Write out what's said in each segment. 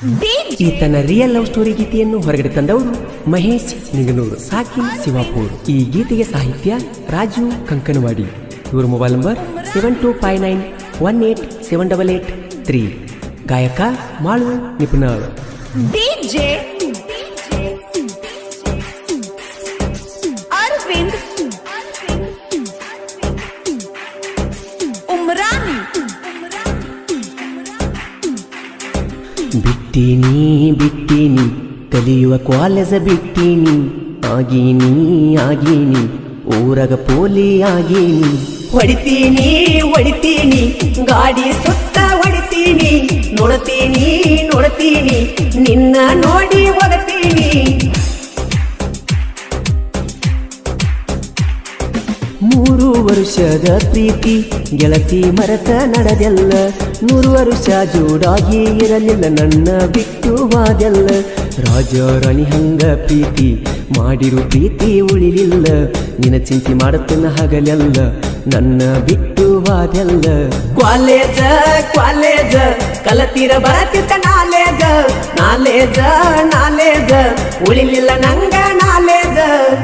ಈ ತನ್ನ real love story ಗೀತೆಯನ್ನು ಹೊರಗಡೆ ತಂದವರು ಮಹೇಶ್ ನಿಂಗನೂರು ಸಾಕಿನ್ ಶಿವಾಪುರ್ ಈ ಗೀತೆಗೆ ಸಾಹಿತ್ಯ ರಾಜು ಕಂಕನವಾಡಿ ಇವರ mobile number seven two five nine one eight seven double eight three ಗಾಯಕ ಮಾಳು ನಿಪುಣರ್ DJ Arvind Umrani ಬಿಟ್ಟೀನಿ ಬಿಟ್ಟೀನಿ ಕಲಿಯುವ ಕಾಲೇಜ ಬಿಟ್ಟೀನಿ ಆಗೀನಿ ಆಗೀನಿ ಊರಗ ಪೋಲಿ ಆಗೀನಿ ಹೊಡಿತೀನಿ ಹೊಡಿತೀನಿ ಗಾಡಿ ಸುತ್ತ ಹೊಡಿತೀನಿ ನೋಡ್ತೀನಿ ನೋಡ್ತೀನಿ ನಿನ್ನ ನೋಡಿ ಒಗತೀನಿ ಮೂರು ವರ್ಷದ ಪ್ರೀತಿ ಗೆಳತಿ ಮರತ ನಡೆದೆಲ್ಲ ನೂರು ವರ್ಷ ಜೋಡಾಗಿ ಇರಲಿಲ್ಲ ನನ್ನ ಬಿಟ್ಟು ವಾದೆಲ್ಲ ರಾಜ ರಾಣಿ ಹಂಗ ಪ್ರೀತಿ ಮಾಡಿರು ಪ್ರೀತಿ ಉಳಿಲಿಲ್ಲ ನಿನ ಚಿಂತೆ ಮಾಡುತ್ತನ ಹಗಲೆಲ್ಲ ನನ್ನ ಬಿಟ್ಟು ವಾದೆಲ್ಲ ಕಾಲೇಜ ಕಾಲೇಜ ಕಲತಿರ ಬರತಿತ್ತ ನಾಲೇಜ ನಾಲೇಜ ನಾಲೇಜ ಉಳಿಲಿಲ್ಲ ನಂಗ ನಾಲೇಜ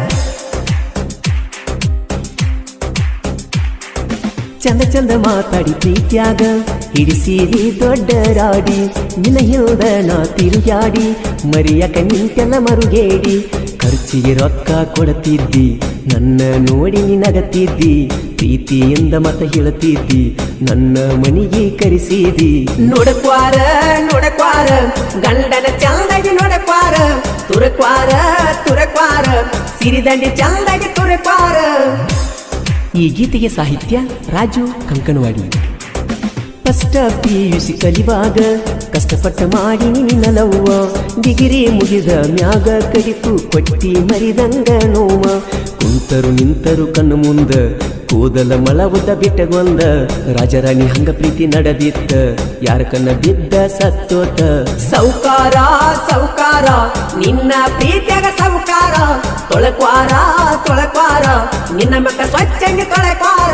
ಚಂದ ಚಂದ ಮಾತಾಡಿ ಪ್ರೀತ್ಯಾಗ ಹಿಡಿಸಿರಿ ದೊಡ್ಡ ರಾಡಿ ನಿನ್ನ ಹಿಂದ ನಾ ತಿರುಗಾಡಿ ಮರಿಯಕ ನಿಂತೆಲ್ಲ ಮರುಗೇಡಿ ಖರ್ಚಿಗೆ ರೊಕ್ಕ ಕೊಡತಿದ್ದಿ ನನ್ನ ನೋಡಿ ನಿನಗತ್ತಿದ್ದಿ ಪ್ರೀತಿಯಿಂದ ಮತ ಹೇಳುತ್ತಿದ್ದಿ ನನ್ನ ಮನಿಗೆ ಕರೆಸಿದಿ ನೋಡಕ್ವಾರ ನೋಡಕ್ವಾರ ಗಂಡನ ಚಂದಾಗಿ ನೋಡಕ್ವಾರ ತುರಕ್ವಾರ ತುರಕ್ವಾರ ಸಿರಿದಂಡಿ ಚಂದಾಗಿ ತುರಕ್ವಾರ ಈ ಗೀತೆಗೆ ಸಾಹಿತ್ಯ Raju Kankanawadi first P U C ಕಲಿವಾಗ ಕಷ್ಟಪಟ್ಟ ಮಾಡಿ ನಿನ್ನ ಲವ್ವ ಡಿಗಿರಿ ಮುಗಿದ ಮ್ಯಾಗ ಕಡಿತು ಕೊಟ್ಟಿ ಮರಿದಂಗ ನೋವ ಕುಂತರು ನಿಂತರು ಕಣ್ಣು ಮುಂದ ಕೂದಲ ಮಳವುದ ಬಿಟ್ಟಗೊಂದ ರಾಜರಾಣಿ ಹಂಗ ಪ್ರೀತಿ ನಡೆದಿತ್ತ ಯಾರ ಕಣ್ಣ ಬಿದ್ದ ಸತ್ತೋತ ಸೌಕಾರ ಸೌಕಾರ ನಿನ್ನ ಪ್ರೀತಿಯಾಗ ಸೌಕಾರ ತೊಳಕ್ವಾರ ತೊಳಕ್ವಾರ ನಿನ್ನ ಮಕ್ಕ ಸ್ವಚ್ಛಂಗೆ ತೊಳಕ್ವಾರ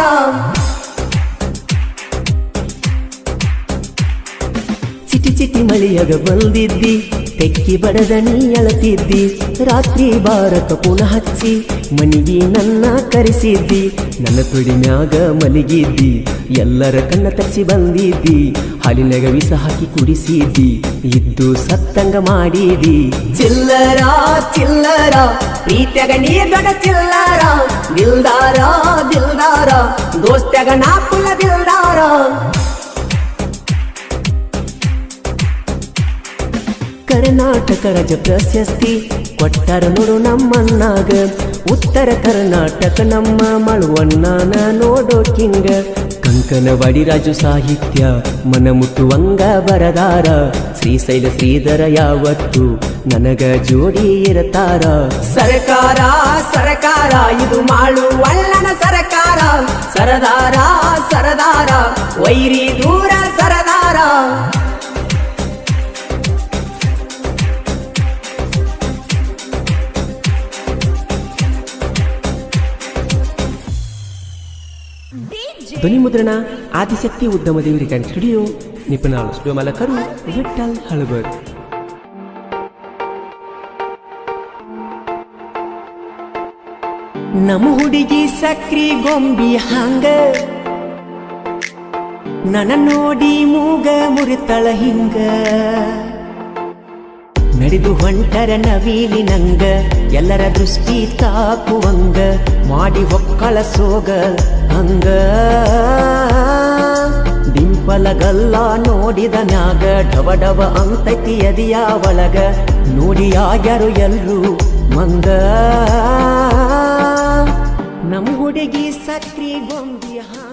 ಚಿಟಿ ಚಿಟಿ ಮಳೆಯಾಗ ಬಂದಿದ್ದಿ ತೆಕ್ಕಿ ಬಡದ ನೀ ಅಳತಿದ್ದಿ ರಾತ್ರಿ ಬಾರಕ ಪುನಃ ಹಚ್ಚಿ ಮನಿಗೆ ನನ್ನ ಕರೆಸಿದ್ದಿ ನನ್ನ ತುಡಿ ಮ್ಯಾಗ ಮಲಗಿದ್ದಿ ಎಲ್ಲರ ಕಣ್ಣ ತರಿಸಿ ಬಂದಿದ್ದಿ ಹಾಲಿನಾಗ ವಿಷ ಹಾಕಿ ಕುಡಿಸಿದ್ದಿ ಇದ್ದು ಸತ್ತಂಗ ಮಾಡಿದಿ ಚಿಲ್ಲರ ಚಿಲ್ಲರ ಪ್ರೀತ್ಯಾಗ ನೀ ದೊಡ್ಡ ಚಿಲ್ಲರ ದಿಲ್ದಾರ ದಿಲ್ದಾರ ದೋಸ್ತ್ಯಾಗ ನಾ ಪುಲ್ಲ ದಿಲ್ದಾರ ಕರ್ನಾಟಕ ರಾಜ ಪ್ರಶಸ್ತಿ ಕೊಟ್ಟಾರ ನೋಡು ನಮ್ಮನ್ನಾಗ ಉತ್ತರ ಕರ್ನಾಟಕ ನಮ್ಮ ಮಳುವಣ್ಣನ ನೋಡೋ ಕಿಂಗ ಕಂಕನವಾಡಿ ರಾಜು ಸಾಹಿತ್ಯ ಮನ ಮುಟ್ಟುವಂಗ ಬರದಾರ ಶ್ರೀಶೈಲ ಶ್ರೀಧರ ಯಾವತ್ತು ನನಗ ಜೋಡಿ ಇರತಾರ ಸರ್ಕಾರ ಸರ್ಕಾರ ಇದು ಮಾಳು ಒಳ್ಳನ ಸರ್ಕಾರ ಸರದಾರ ಸರದಾರ ವೈರಿ ದೂರ ಸರದಾರ DJ ಧ್ವನಿ ಮುದ್ರಣ Adishakti Udyamadevi recording studio Nipunalu studio ಮಾಲಕರು ವಿಠಲ್ ಹಳಬರ್ ನಮ್ಮ ಹುಡುಗಿ ಸಕ್ರಿ ಗೊಂಬಿ ಹಂಗ ನನ್ನ ನೋಡಿ ಮೂಗ ಮುರಿತಳ ಹಿಂಗ ನಡೆದು ಹೊಂಟರ ನವೀಲಿ ನಂಗ ಎಲ್ಲರ ದೃಷ್ಟಿ ತಾಕುವಂಗ ಮಾಡಿ ಹೊಕ್ಕಳ ಸೋಗ ಹಂಗ ಡಿಂಪಲಗಲ್ಲ ನೋಡಿದ ಮ್ಯಾಗ ಡವ ಡವ ಅಂತೈತಿ ಎದಿಯ ಒಳಗ ನೋಡಿ ಆಗ್ಯಾರು ಎಲ್ರು ಮಂಗ ನಮ್ ಹುಡುಗಿ ಸಕ್ರಿ ಗೊಂಬಿ ಹಾ